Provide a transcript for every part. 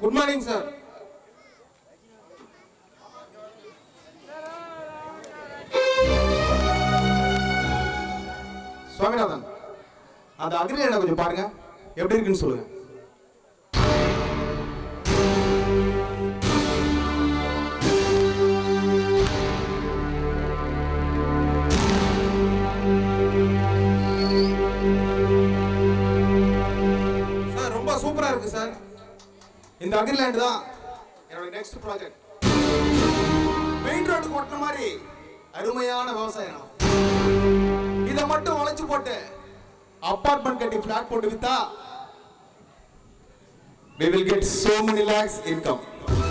Good morning sir Swaminathan அந்த அக்ரிலேண்டை கொஞ்சம் பாருங்க எப்படி இருக்குன்னு சொல்லுங்க சார் ரொம்ப சூப்பரா இருக்கு சார் இந்த அக்ரிலேண்ட் தான் என்னோட நெக்ஸ்ட் ப்ராஜெக்ட் மெயின் ரோட்டுக்கு ஒட்டின மாதிரி அருமையான விவசாய நிலம் இதை மட்டும் வளைச்சு போட்டு அபார்ட்மெண்ட் கட்டி பிளாட் போட்டு வித்தா we will get so many lakhs income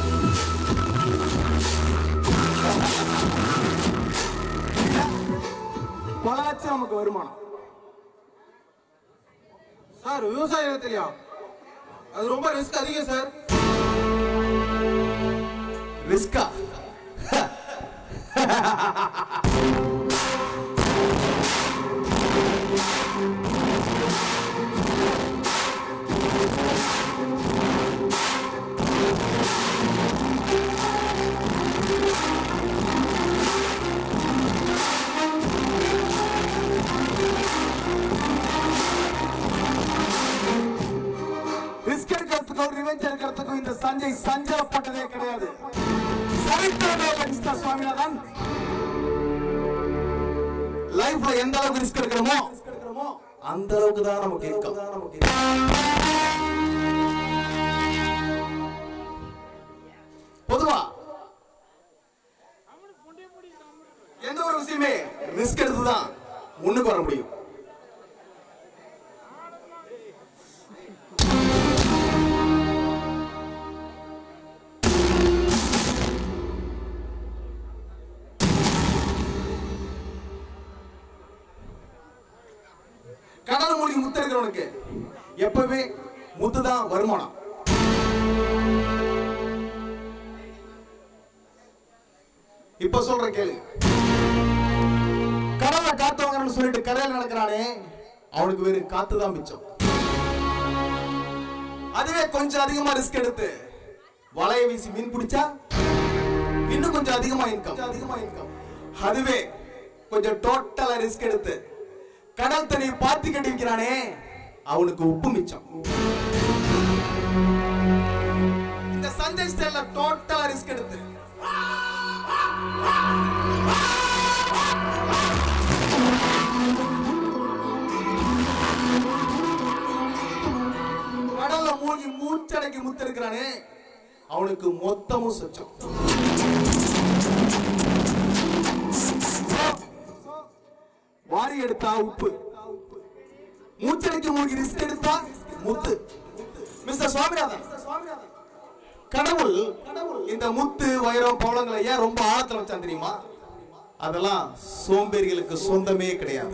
பல லட்சம் நமக்கு வருமானம் சார் விவசாயத்திலையா அது ரொம்ப ரிஸ்க் அதிகம் சார் ரிஸ்கா ரிஸ்க் எடுக்கிறதுக்கும் ரிவெஞ்ச் எடுக்கிறதுக்கும் இந்த சஞ்சய் சஞ்சலப்பட்டதே கிடையாது சரித்திரமே இல்லை மிஸ்டர் சுவாமிநாதன் லைஃப்ல எந்த அளவுக்கு ரிஸ்க் எடுக்கிறோமோ அந்த அளவுக்கு தான் நமக்கு இன்கம் நமக்கு பொதுவா எந்த ஒரு விஷயமே ரிஸ்க் எடுத்து தான் முன்னுக்கு வர முடியும் கடல் மூழ்கி முத்து எடுக்கிறவனுக்கு எப்பவுமே முத்து தான் வருமானம் இப்ப சொல்ற கேளு கடலை காத்தவங்கன்னு சொல்லிட்டு கரையில் நடக்கிறானே அவனுக்கு வெறும் காத்து தான் மிச்சம் அதுவே கொஞ்சம் அதிகமா ரிஸ்க் எடுத்து வலைய வீசி மீன் பிடிச்சா இன்னும் கொஞ்சம் அதிகமா இன்கம் அதிகமா இன்கம் அதுவே கொஞ்சம் டோட்டலா ரிஸ்க் எடுத்து கடல் தண்ணி பாத்தி கட்டி வைக்கிறானே அவனுக்கு உப்பு மிச்சம் இந்த சஞ்சய் ஸ்டைல்ல டோட்டலா ரிஸ்க் எடுத்து கடல்ல மூழ்கி மூச்சடைக்கு முத்து இருக்கிறானே அவனுக்கு மொத்தமும் சொச்சம் வாரி எடுத்தா உப்பு மூச்சடைக்கு மூழ்கி ரிஸ்க் எடுத்தா முத்து மிஸ்டர் சுவாமிநாதன் கடவுள் இந்த முத்து வைரம் பவளங்களை ஏன் ரொம்ப ஆழத்துல வச்சான் தெரியுமா அதெல்லாம் சோம்பேறிகளுக்கு சொந்தமே கிடையாது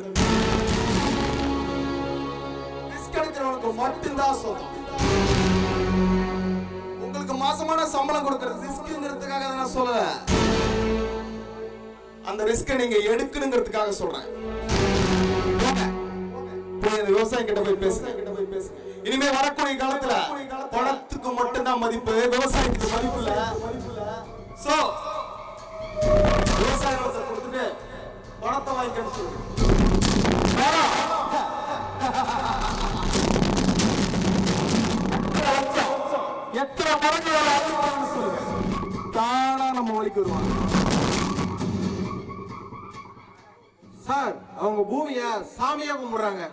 ரிஸ்க் எடுக்கிறவனுக்கு மட்டும்தான் சொந்தம் உங்களுக்கு மாசமான சம்பளம் கொடுக்கறது ரிஸ்க்ங்கிறதுக்காக அதை நான் சொல்லல அந்த ரிஸ்கை நீங்க எடுக்கணுங்கிறதுக்காக சொல்றேன் போங்க. போய் அந்த விவசாயம் கிட்ட போய் பேசுங்க கிட்ட போய் பேசுங்க இனிமே வரக்கூடிய காலத்துல பணத்துக்கு மட்டும்தான் மதிப்பு விவசாயத்துக்கு மதிப்பு இல்ல சோ விவசாய நிலத்தை கொடுத்துட்டு பணத்தை வாங்கி கிடைச்சு எத்தனை மடங்கு வேலை அதிகமாகும்னு சொல்லுங்க தானா நம்ம வழிக்கு வருவாங்க சார் அவங்க பூமிய சாமியா கும்பிடுறாங்க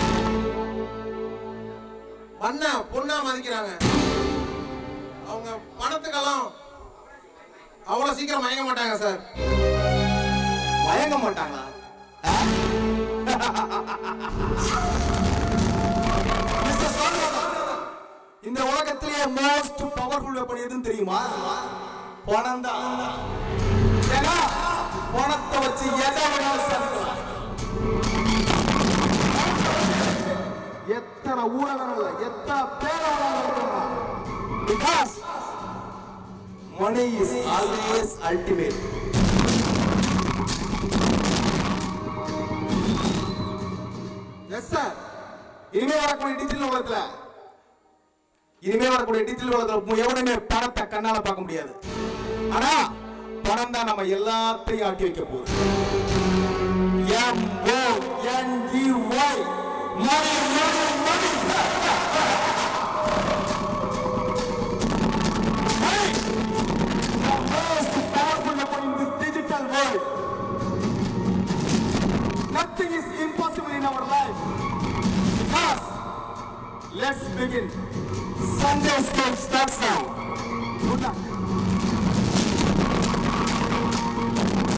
மண்ண பொண்ணா மதிக்கிறாங்க அவங்க பணத்துக்கெல்லாம் அவ்வளவு சீக்கிரம் மயங்க மாட்டாங்க சார் மயங்க மாட்டாங்களா Mr. Swaminathan, இந்த உலகத்திலேயே மோஸ்ட் பவர்ஃபுல் வெப்பன் எதுன்னு தெரியுமா பணம் தான் ஏன்னா பணத்தை வச்சு எதை வேணாலும் சாதிக்கலாம் எத்தனை ஊடகங்கள்ல எத்தனை பேரை because money is always ultimate yes sir இனிமே வரக்கூடிய டிஜிட்டல் உலகத்துல இனிமே வரக்கூடிய டிஜிட்டல் உலகத்துல எவனுமே பணத்தை கண்ணால பார்க்க முடியாது ஆனா பணம் தான் நம்ம எல்லாத்தையும் ஆட்டி வைக்க போகுது M O N E Y money money money Money! The most powerful weapon in this digital world. Nothing is impossible in our life. Because, let's begin. Sunday school starts now. Good luck.